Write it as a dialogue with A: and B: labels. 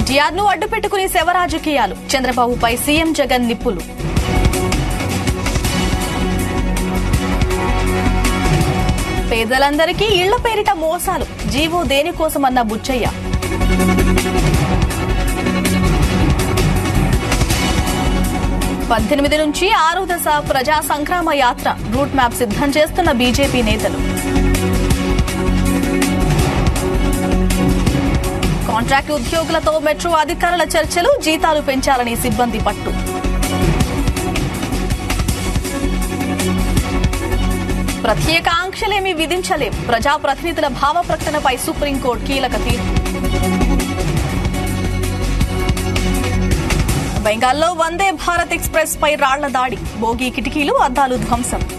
A: ఎన్టీఆర్ ను అడ్డుపెట్టుకుని శవ రాజకీయాలు చంద్రబాబుపై సీఎం జగన్ నిప్పులు పేదలందరికీ ఇళ్ల పేరిట మోసాలు జీవో దేనికోసమన్న బుచ్చయ్య పద్దెనిమిది నుంచి ఆరో దశ ప్రజా సంగ్రామ యాత్ర రూట్ మ్యాప్ సిద్ధం చేస్తున్న బీజేపీ నేతలు కాంట్రాక్ట్ ఉద్యోగులతో మెట్రో అధికారుల చర్చలు జీతాలు పెంచాలని సిబ్బంది పట్టు ప్రత్యేక ఆంక్షలేమీ విధించలేం ప్రజాప్రతినిధుల భావ ప్రకటనపై సుప్రీంకోర్టు కీలక తీర్పు బెంగాల్లో వందే భారత్ ఎక్స్ప్రెస్ పై రాళ్ల దాడి బోగి కిటికీలు అద్దాలు ధ్వంసం